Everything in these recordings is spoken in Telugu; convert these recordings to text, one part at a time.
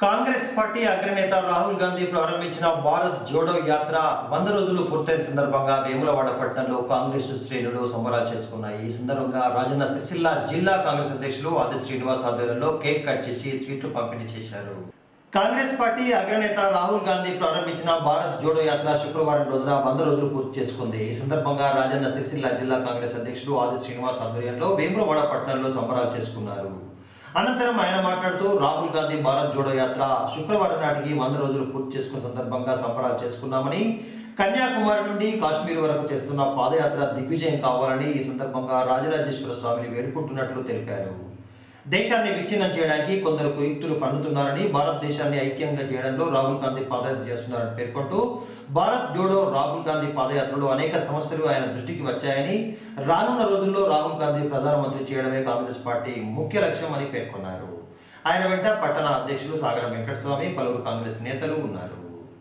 కాంగ్రెస్ పార్టీ అగ్రనేత రాహుల్ గాంధీ ప్రారంభించిన భారత్ జోడో యాత్ర వంద రోజులు పూర్తయిన సందర్భంగా వేములవాడ పట్టణంలో కాంగ్రెస్ శ్రేణులు సంబరాలు చేసుకున్నాయి ఈ సందర్భంగా రాజన్న సిరిసిల్ల జిల్లా కాంగ్రెస్ అధ్యక్షులు ఆది శ్రీనివాస్ ఆధ్వర్యంలో కేక్ కట్ చేసి స్వీట్లు పంపిణీ చేశారు కాంగ్రెస్ పార్టీ అగ్రనేత రాహుల్ గాంధీ ప్రారంభించిన భారత్ జోడో యాత్ర శుక్రవారం రోజున వంద రోజులు పూర్తి చేసుకుంది ఈ సందర్భంగా రాజన్న సిరిసిల్ల జిల్లా కాంగ్రెస్ అధ్యక్షుడు ఆది శ్రీనివాస్ ఆధ్వర్యంలో వేములవాడ పట్టణంలో సంబరాలు చేసుకున్నారు అనంతరం ఆయన మాట్లాడుతూ రాహుల్ గాంధీ భారత్ జోడో యాత్ర శుక్రవారం నాటికి వంద రోజులు పూర్తి చేసుకున్న సందర్భంగా సంబరాలు చేసుకున్నామని కన్యాకుమారి నుండి కాశ్మీర్ వరకు చేస్తున్న పాదయాత్ర దిగ్విజయం కావాలని ఈ సందర్భంగా రాజరాజేశ్వర స్వామిని వేడుకుంటున్నట్లు తెలిపారు దేశాన్ని విచ్ఛిన్నం చేయడానికి కొందరు కుయుక్తులు పన్నుతున్నారని భారతదేశాన్ని ఐక్యంగా చేయడంలో రాహుల్ గాంధీ పాదయాత్ర చేస్తున్నారని పేర్కొంటూ భారత్ జోడో రాహుల్ గాంధీ పాదయాత్రలో అనేక సమస్యలు ఆయన దృష్టికి వచ్చాయని రానున్న రోజుల్లో రాహుల్ గాంధీ ప్రధానమంత్రి చేయడమే కాంగ్రెస్ పార్టీ ముఖ్య లక్ష్యం అని పేర్కొన్నారు ఆయన వెంట పట్టణ అధ్యక్షులు సాగర వెంకటస్వామి పలువురు కాంగ్రెస్ నేతలు ఉన్నారు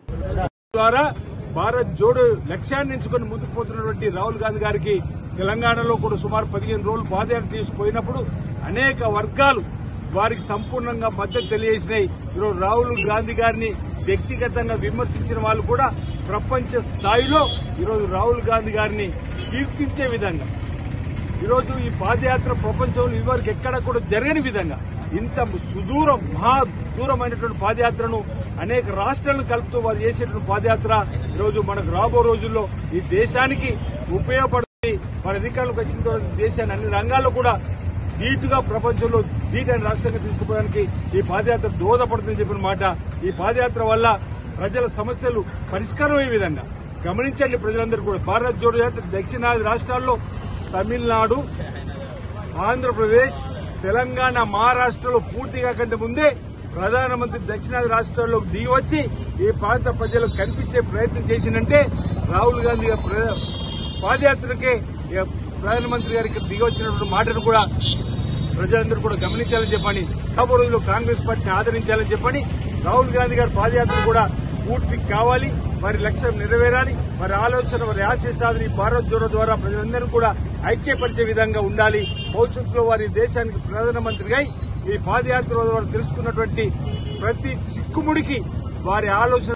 ద్వారా భారత్ జోడో లక్ష్యాన్ని ఎంచుకొని ముందుకు పోతున్నటువంటి రాహుల్ గాంధీ గారికి తెలంగాణలో కూడా సుమారు పదిహేను రోజులు పాదయాత్ర తీసుకుపోయినప్పుడు అనేక వర్గాలు వారికి సంపూర్ణంగా మద్దతు తెలియజేసినాయి ఈరోజు రాహుల్ గాంధీ గారిని వ్యక్తిగతంగా విమర్శించిన వాళ్ళు కూడా ప్రపంచ స్థాయిలో ఈరోజు రాహుల్ గాంధీ గారిని కీర్తించే విధంగా ఈరోజు ఈ పాదయాత్ర ప్రపంచంలో ఇదివరకు ఎక్కడ కూడా జరగని విధంగా ఇంత సుదూరం మహా దూరమైనటువంటి పాదయాత్రను అనేక రాష్ట్రాలను కలుపుతూ వారు చేసేటువంటి పాదయాత్ర ఈరోజు మనకు రాబో రోజుల్లో ఈ దేశానికి ఉపయోగపడుతుంది మన అధికారులకు వచ్చిన తర్వాత దేశాన్ని అన్ని రంగాల్లో కూడా ధీటుగా ప్రపంచంలో ధీటైన రాష్ట్రంగా తీసుకుపోవడానికి ఈ పాదయాత్ర దోహదపడుతుందని చెప్పిన మాట ఈ పాదయాత్ర వల్ల ప్రజల సమస్యలు పరిష్కారం అయ్యే విధంగా గమనించండి ప్రజలందరూ కూడా భారత్ జోడో యాత్ర దక్షిణాది రాష్ట్రాల్లో తమిళనాడు ఆంధ్రప్రదేశ్ తెలంగాణ మహారాష్ట్రలో పూర్తిగా కంటే ముందే ప్రధానమంత్రి దక్షిణాది రాష్ట్రాల్లోకి దిగి వచ్చి ఈ ప్రాంత ప్రజలకు కనిపించే ప్రయత్నం చేసిందంటే రాహుల్ గాంధీ గారి ప్ర- పాదయాత్రకే ఇక ప్రధానమంత్రి గారికి దిగి వచ్చినటువంటి మాటను కూడా ప్రజలందరూ కూడా గమనించాలని చెప్పని రాబో రోజుల్లో కాంగ్రెస్ పార్టీని ఆదరించాలని చెప్పని రాహుల్ గాంధీ గారి పాదయాత్ర కూడా పూర్తి కావాలి వారి లక్ష్యం నెరవేరాలి వారి ఆలోచన వారి ఆశిస్తాదని భారత్ జోడో ద్వారా ప్రజలందరూ కూడా ఐక్యపరిచే విధంగా ఉండాలి భవిష్యత్తులో వారి దేశానికి ప్రధానమంత్రిగా ఈ పాదయాత్ర ద్వారా వారు తెలుసుకున్నటువంటి ప్రతి చిక్కుముడికి వారి ఆలోచన